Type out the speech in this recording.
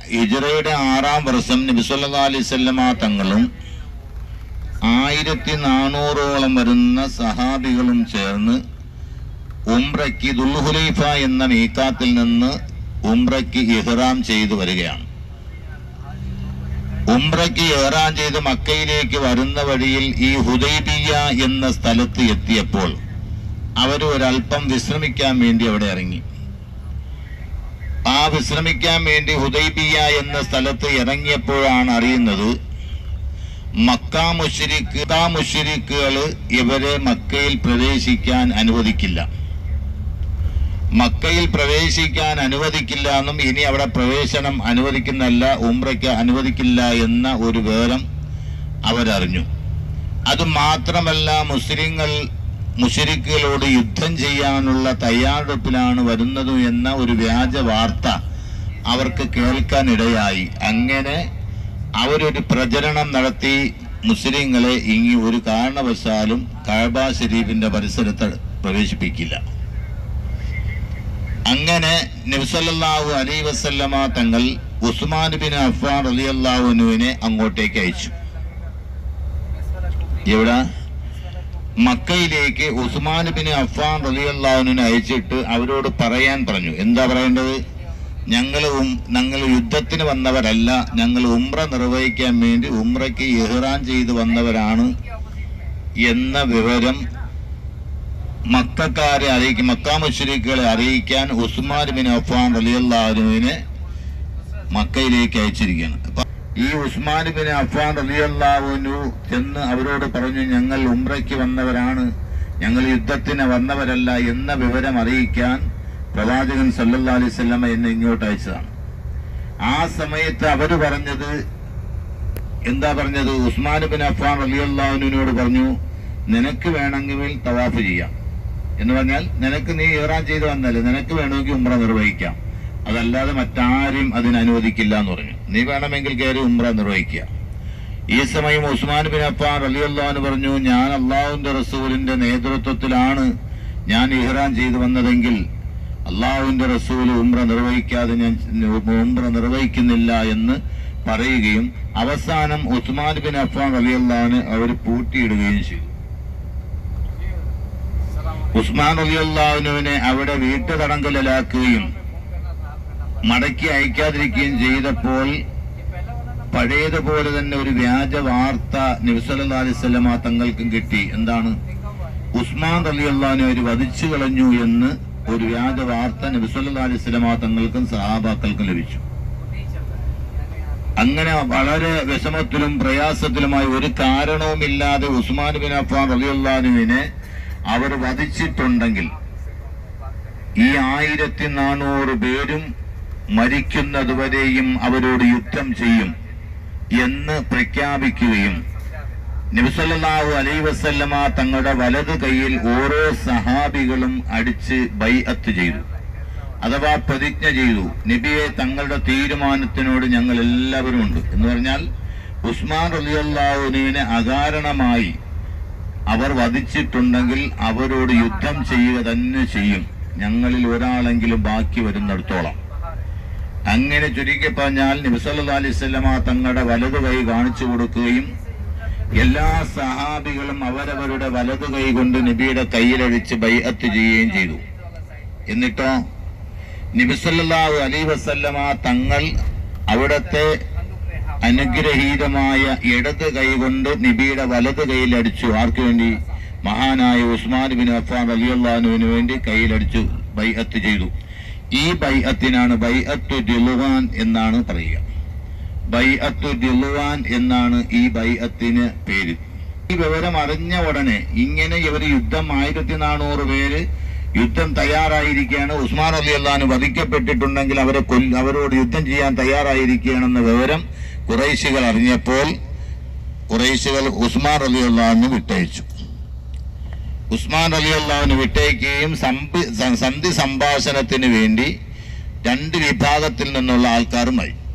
ഹിജറയുടെ ആറാം വർഷം നബിസ്വല്ലാ അലൈവല്ലമ തങ്ങളും ആയിരത്തി നാനൂറോളം വരുന്ന സഹാബികളും ചേർന്ന് ഉംറയ്ക്ക് ദുൽഹുലൈഫ എന്ന മീക്കാത്തിൽ നിന്ന് ഉംറയ്ക്ക് ഇഹ്റാം ചെയ്തു വരികയാണ് ഉംറയ്ക്ക് ഇഹ്റാം ചെയ്ത് മക്കയിലേക്ക് വരുന്ന വഴിയിൽ ഈ ഹുദൈബിയ എന്ന സ്ഥലത്ത് എത്തിയപ്പോൾ അവർ ഒരല്പം വിശ്രമിക്കാൻ വേണ്ടി അവിടെ ഇറങ്ങി ആ വിശ്രമിക്കാൻ വേണ്ടി ഹുദൈബിയ എന്ന സ്ഥലത്ത് ഇറങ്ങിയപ്പോഴാണ് അറിയുന്നത് മക്ക മുഷരിക്ക് മുഷരിക്കുകൾ ഇവരെ മക്കയിൽ പ്രവേശിക്കാൻ അനുവദിക്കില്ല മക്കയിൽ പ്രവേശിക്കാൻ അനുവദിക്കില്ല എന്നും ഇനി അവിടെ പ്രവേശനം അനുവദിക്കുന്നല്ല ഉംറയ്ക്ക് അനുവദിക്കില്ല എന്ന ഒരു വിവരം അവരറിഞ്ഞു അത് മാത്രമല്ല മുസ്ലിങ്ങൾ മുഷരിക്കുകളോട് യുദ്ധം ചെയ്യാനുള്ള തയ്യാറെടുപ്പിലാണ് വരുന്നത് എന്ന ഒരു വ്യാജ വാർത്ത അവർക്ക് കേൾക്കാനിടയായി അങ്ങനെ അവരൊരു പ്രചരണം നടത്തി മുസ്ലിങ്ങളെ ഇനി ഒരു കാരണവശാലും കഴബ ഷരീഫിന്റെ പരിസരത്ത് പ്രവേശിപ്പിക്കില്ല അങ്ങനെ നബ്സല്ലാഹു അലൈ വസല്ലമ തങ്ങൾ ഉസ്മാൻ ബിൻ അഫ്ഫാൻ റളിയല്ലാഹുവിനെ അങ്ങോട്ടേക്ക് അയച്ചു എവിടെ മക്കയിലേക്ക് ഉസ്മാൻ ബിൻ അഫ്ഫാൻ റളിയല്ലാഹുവിനെ അയച്ചിട്ട് അവരോട് പറയാൻ പറഞ്ഞു എന്താ പറയേണ്ടത് ഞങ്ങൾ ഞങ്ങൾ യുദ്ധത്തിന് വന്നവരല്ല ഞങ്ങൾ ഉംറ നിർവഹിക്കാൻ വേണ്ടി ഉംറയ്ക്ക് ഇഹ്റാൻ ചെയ്ത് വന്നവരാണ് എന്ന വിവരം മക്കാരെ അറിയിക്കും മക്കാ മുശ്രീക്കുകളെ അറിയിക്കാൻ ഉസ്മാൻ ബിൻ അഫ്ഫാൻ റലിയല്ലാഹുവിനെ മക്കയിലേക്ക് അയച്ചിരിക്കുകയാണ് അപ്പൊ ഈ ഉസ്മാൻ ബിൻ അഫ്ഫാൻ റലിയല്ലാഹുനു ചെന്ന് അവരോട് പറഞ്ഞു ഞങ്ങൾ ഉംറയ്ക്ക് വന്നവരാണ് ഞങ്ങൾ യുദ്ധത്തിന് വന്നവരല്ല എന്ന വിവരം അറിയിക്കാൻ പ്രവാചകൻ സല്ലല്ലാഹു അലൈഹി വസല്ലമ എന്നെ ഇങ്ങോട്ട് അയച്ചതാണ് ആ സമയത്ത് അവര് പറഞ്ഞത് എന്താ പറഞ്ഞത് ഉസ്മാൻ ബിൻ അഫ്ഫാൻ റലിയല്ലാഹുവിനോട് പറഞ്ഞു നിനക്ക് വേണമെങ്കിൽ തവാഫ് ചെയ്യാം എന്ന് പറഞ്ഞാൽ നിനക്ക് നീ ഇറാൻ ചെയ്ത് വന്നല്ലേ നിനക്ക് വേണമെങ്കിൽ ഉംറ നിർവഹിക്കാം അതല്ലാതെ മറ്റാരും അതിന് അനുവദിക്കില്ല എന്ന് പറഞ്ഞു നീ വേണമെങ്കിൽ കയറി ഉംറ നിർവഹിക്കുക ഈ സമയം ഉസ്മാൻ ബിൻ അഫ്ഫാൻ റലിയല്ലാഹു പറഞ്ഞു ഞാൻ അള്ളാഹുവിന്റെ റസൂലിന്റെ നേതൃത്വത്തിലാണ് ഞാൻ ഇഹ്റാൻ ചെയ്തു വന്നതെങ്കിൽ അള്ളാഹുവിന്റെ റസൂൽ ഉംറ നിർവഹിക്കാതെ ഞാൻ ഉംറ നിർവഹിക്കുന്നില്ല എന്ന് പറയുകയും അവസാനം ഉസ്മാൻ ബിൻ അഫ്ഫാൻ റലിയല്ലാഹുവിന് അവർ പൂട്ടിയിടുകയും ചെയ്തു ഉസ്മാൻ റലിയല്ലാഹുവിനെ അവിടെ വീട്ടുതടങ്കലിലാക്കുകയും മടക്കി അയക്കാതിരിക്കുകയും ചെയ്തപ്പോൾ പഴയതുപോലെ തന്നെ ഒരു വ്യാജ വാർത്ത നബിസല്ലാ അലിസ്വല്ലമ തങ്ങൾക്കും കിട്ടി എന്താണ് ഉസ്മാൻ റലിയല്ലാഹുവിനെ അവർ വധിച്ചു കളഞ്ഞു എന്ന് ഒരു വ്യാജ വാർത്ത നബിസല്ലാ അലിസ്വല്ലമ തങ്ങൾക്കും സഹാബാക്കൾക്കും ലഭിച്ചു അങ്ങനെ വളരെ വിഷമത്തിലും പ്രയാസത്തിലുമായി ഒരു കാരണവുമില്ലാതെ ഉസ്മാൻ ബിൻ അഫ്ഫാൻ റലിയല്ലാഹുവിനെ അവർ വധിച്ചിട്ടുണ്ടെങ്കിൽ ഈ ആയിരത്തി നാനൂറ് പേരും മരിക്കുന്നതുവരെയും അവരോട് യുദ്ധം ചെയ്യും എന്ന് പ്രഖ്യാപിക്കുകയും നബിസല്ലാഹു അലൈ വസല്ലമ തങ്ങളുടെ വലത് കൈയിൽ ഓരോ സഹാബികളും അടിച്ച് ബൈഅത്ത് ചെയ്തു അഥവാ പ്രതിജ്ഞ ചെയ്തു നബിയെ തങ്ങളുടെ തീരുമാനത്തിനോട് ഞങ്ങൾ എല്ലാവരും ഉണ്ട് എന്ന് പറഞ്ഞാൽ ഉസ്മാൻ റലിയല്ലാഹുവിനെ അകാരണമായി അവർ വധിച്ചിട്ടുണ്ടെങ്കിൽ അവരോട് യുദ്ധം ചെയ്യുക തന്നെ ചെയ്യും ഞങ്ങളിൽ ഒരാളെങ്കിലും ബാക്കി വരുന്നിടത്തോളം അങ്ങനെ ചുരുക്കി പറഞ്ഞാൽ നബിസല്ലാ അലൈവല്ലമ തങ്ങളുടെ വലതു കൈ കാണിച്ചു കൊടുക്കുകയും എല്ലാ സഹാബികളും അവരവരുടെ വലതു കൈ കൊണ്ട് നബിയുടെ കയ്യിലടിച്ച് ബൈഅത്ത് ചെയ്യുകയും ചെയ്തു എന്നിട്ടോ നബിസല്ലാഹു അലൈ വസല്ലമ തങ്ങൾ അവിടത്തെ അനുഗ്രഹീതമായ ഇടത് കൈകൊണ്ട് നബിയുടെ വലത് കൈയിലടിച്ചു ആർക്കു വേണ്ടി മഹാനായ ഉസ്മാൻ ബിൻ അഫാൻ അലിയുള്ളഹാനുവിന് വേണ്ടി കയ്യിലടിച്ചു ബൈഅത്ത് ചെയ്തു ഈ ബൈഅത്തിനാണ് ബൈഅത്തു ദിലുവാൻ എന്നാണ് പറയുക ബൈഅത്തു ദിലുവാൻ എന്നാണ് ഈ ബൈഅത്തിന് പേര് ഈ വിവരം അറിഞ്ഞ ഉടനെ ഇങ്ങനെ ഇവർ യുദ്ധം ആയിരത്തി നാനൂറ് പേര് യുദ്ധം തയ്യാറായിരിക്കുകയാണ് ഉസ്മാൻ അലി അള്ളഹാന് വധിക്കപ്പെട്ടിട്ടുണ്ടെങ്കിൽ അവരെ കൊല്ല അവരോട് യുദ്ധം ചെയ്യാൻ തയ്യാറായിരിക്കുകയാണെന്ന വിവരം കുറേശികൾ അറിഞ്ഞപ്പോൾ കുറേശികൾ ഉസ്മാൻ അലി അള്ളഹാന് വിട്ടയച്ചു ഉസ്മാൻ അലി അള്ളാഹുവിന് വിട്ടയക്കുകയും സമ്പി- സ- സന്ധി സംഭാഷണത്തിന് വേണ്ടി രണ്ട് വിഭാഗത്തിൽ നിന്നുള്ള ആൾക്കാരുമായി